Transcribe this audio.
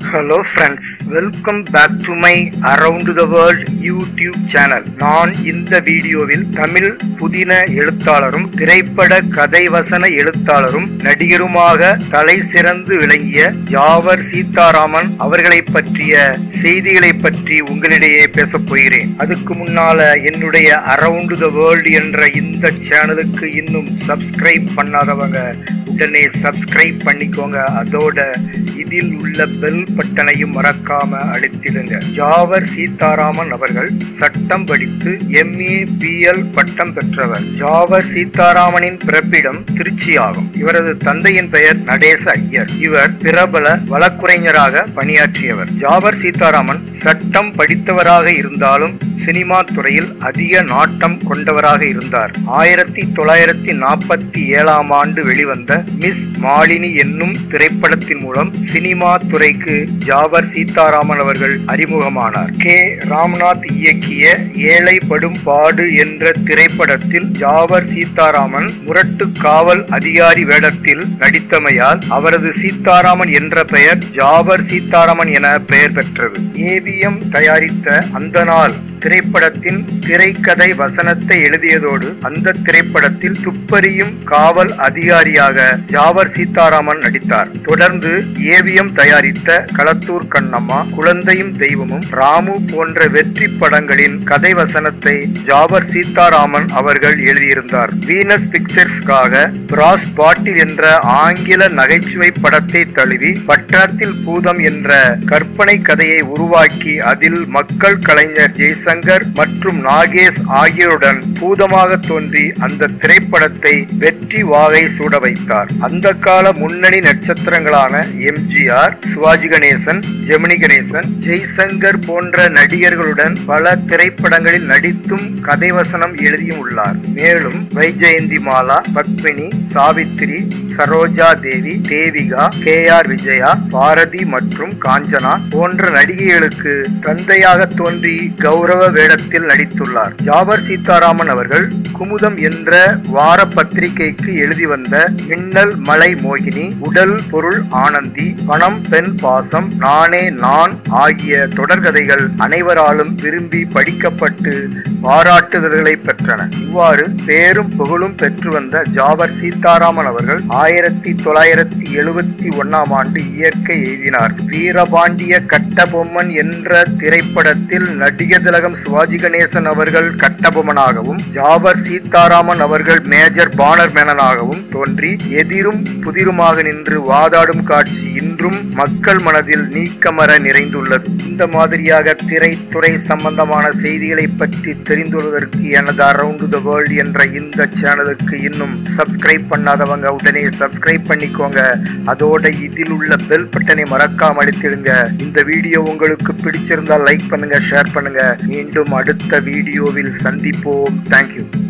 hello friends welcome back to my around the world YouTube channel நான் இந்த வீடியோவில் தமிழ் புதின எழுத்தாளரும் திரைப்பட கதை வசன எழுத்தாளரும் நடிகருமாக தலை சிறந்து விளங்கிய ஜாவர் சீதாராமன் அவர்களை பற்றிய செய்திகளை பற்றி உங்களிடையே பேசப் போகிறேன் அதுக்கு முன்னால என்னுடைய அரவுண்ட் த வேர்ல்ட் என்ற இந்த சேனலுக்கு இன்னும் சப்ஸ்கிரைப் பண்ணாதவங்க உடனே சப்ஸ்கிரைப் பண்ணிக்கோங்க அதோட இதில் உள்ள பெல் பட்டனையும் மறக்காம அழுத்திடுங்க ஜாவர் சீதாராமன் அவர்கள் சட்டம் படித்து எம்ஏ பிஎல் பட்டம் பெற்றவர் ஜாவர் சீதாராமனின் பிறப்பிடம் திருச்சி ஆகும் இவரது தந்தையின் பெயர் நடேச ஐயர் இவர் பிரபல வழக்குரைஞராக பணியாற்றியவர் ஜாவர் சீதாராமன் சட்டம் படித்தவராக இருந்தாலும் சினிமா துறையில் அதிக நாட்டம் கொண்டவராக இருந்தார் ஆயிரத்தி தொள்ளாயிரத்தி நாற்பத்தி ஏழாம் ஆண்டு வெளிவந்த மிஸ் மாலினி என்னும் திரைப்படத்தின் மூலம் சினிமா துறைக்கு ஜாவர் சீதாராமன் அவர்கள் அறிமுகமானார் கே ராம்நாத் இயக்கிய ஏழை படும் பாடு என்ற திரைப்படத்தில் ஜாவர் சீதாராமன் முரட்டு காவல் அதிகாரி வேடத்தில் நடித்தமையால் அவரது சீதாராமன் என்ற பெயர் ஜாவர் சீதாராமன் என பெயர் பெற்றது ஏவிஎம் தயாரித்த அந்த நாள் திரைப்படத்தின் திரைக்கதை வசனத்தை எழுதியதோடு அந்த திரைப்படத்தில் துப்பறியும் காவல் அதிகாரியாக ஜாவர் சீதாராமன் நடித்தார் தொடர்ந்து ஏவிஎம் தயாரித்த களத்தூர் கண்ணம்மா குழந்தையும் தெய்வமும் ராமு போன்ற வெற்றி படங்களின் கதை வசனத்தை ஜாவர் சீதாராமன் அவர்கள் எழுதியிருந்தார் வீனஸ் பிக்சர்ஸ்க்காக பிராஸ் பாட்டில் என்ற ஆங்கில நகைச்சுவை படத்தை தழுவி பட்டணத்தில் பூதம் என்ற கற்பனை கதையை உருவாக்கி அதில் மக்கள் கலைஞர் ஜெய்சங்கர் மற்றும் நாகேஷ் ஆகியோருடன் பூதமாக தோன்றி அந்த திரைப்படத்தை வெற்றி வாகை சூட வைத்தார் அந்த கால முன்னணி நட்சத்திரங்களான எம்ஜிஆர் சிவாஜி கணேசன் ஜெமினி கணேசன் ஜெய்சங்கர் போன்ற நடிகர்களுடன் பல திரைப்படங்களில் நடித்தும் கதை வசனம் எழுதியும் உள்ளார் மேலும் வைஜெயந்தி மாலா பத்மினி சாவித்திரி சரோஜா தேவி தேவிகா கே ஆர் விஜயா பாரதி மற்றும் காஞ்சனா போன்ற நடிகைகளுக்கு தந்தையாக தோன்றி கௌரவ வேடத்தில் நடித்துள்ளார் ஜாவர் சீதாராமன் அவர்கள் குமுதம் என்ற வார பத்திரிகைக்கு எழுதி வந்த மின்னல் மலை மோகினி உடல் பொருள் ஆனந்தி பணம் பெண் பாசம் நானே நான் ஆகிய தொடர்கதைகள் அனைவராலும் விரும்பி படிக்கப்பட்டு பாராட்டுதல்களை பெற்றன இவ்வாறு பேரும் புகழும் பெற்று வந்த ஜாவர் சீதாராமன் அவர்கள் ஆயிரத்தி தொள்ளாயிரத்தி எழுபத்தி ஒன்னாம் ஆண்டு இயற்கை எய்தினார் வீரபாண்டிய கட்டபொம்மன் என்ற திரைப்படத்தில் நடிகர் திலகம் சிவாஜி கணேசன் அவர்கள் கட்டபொம்மனாகவும் ஜாவர் சீதாராமன் அவர்கள் மேஜர் பானர் மேனனாகவும் தோன்றி எதிரும் புதிருமாக நின்று வாதாடும் காட்சி இன்றும் மக்கள் மனதில் நீக்கமர நிறைந்துள்ளது இந்த மாதிரியாக திரைத்துறை சம்பந்தமான செய்திகளை பற்றி தெரிந்து கொள்வதற்கு எனது அரவுண்ட் த வேர்ல்ட் என்ற இந்த சேனலுக்கு இன்னும் சப்ஸ்கிரைப் பண்ணாதவங்க உடனே சப்ஸ்கிரைப் பண்ணிக்கோங்க அதோட இதில் உள்ள பெல் பட்டனை மறக்காம அழுத்திடுங்க இந்த வீடியோ உங்களுக்கு பிடிச்சிருந்தால் லைக் பண்ணுங்க ஷேர் பண்ணுங்க மீண்டும் அடுத்த வீடியோவில் சந்திப்போம் தேங்க்யூ